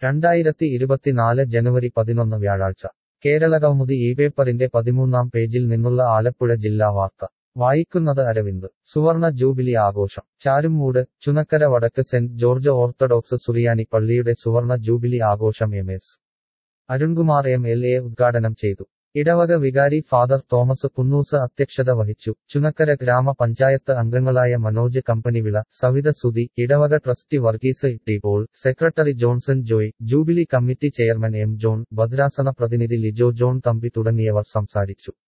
രണ്ടായിരത്തി ഇരുപത്തിനാല് ജനുവരി പതിനൊന്ന് വ്യാഴാഴ്ച കേരളകൗമുദി ഈ പേപ്പറിന്റെ പതിമൂന്നാം പേജിൽ നിന്നുള്ള ആലപ്പുഴ ജില്ലാ വാർത്ത വായിക്കുന്നത് അരവിന്ദ് സുവർണ ജൂബിലി ആഘോഷം ചാരുമൂട് ചുനക്കര വടക്ക് സെന്റ് ജോർജ് ഓർത്തഡോക്സ് സുറിയാനി പള്ളിയുടെ സുവർണ ജൂബിലി ആഘോഷം M S Arunkumar M L A ഉദ്ഘാടനം ചെയ്തു ഇടവക വികാരി ഫാദർ തോമസ് പുന്നൂസ് അധ്യക്ഷത വഹിച്ചു ചുനക്കര ഗ്രാമപഞ്ചായത്ത് അംഗങ്ങളായ മനോജ് കമ്പനിവിള സവിത സുതി ഇടവക trustee Varghese T Paul secretary Johnson Joy jubilee committee chairman M John ഭദ്രാസന പ്രതിനിധി ലിജോ ജോൺ തമ്പി തുടങ്ങിയവർ സംസാരിച്ചു